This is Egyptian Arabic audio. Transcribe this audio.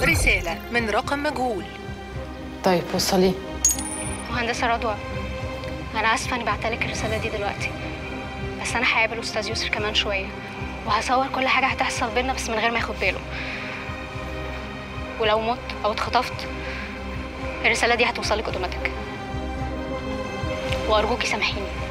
رسالة من رقم مجهول طيب وصلي مهندسة رضوى أنا آسفة إني بعتلك الرسالة دي دلوقتي بس أنا هقابل أستاذ يسر كمان شوية وهصور كل حاجة هتحصل بينا بس من غير ما ياخد باله ولو مت أو اتخطفت الرسالة دي هتوصلك أوتوماتيك وأرجوكي سامحيني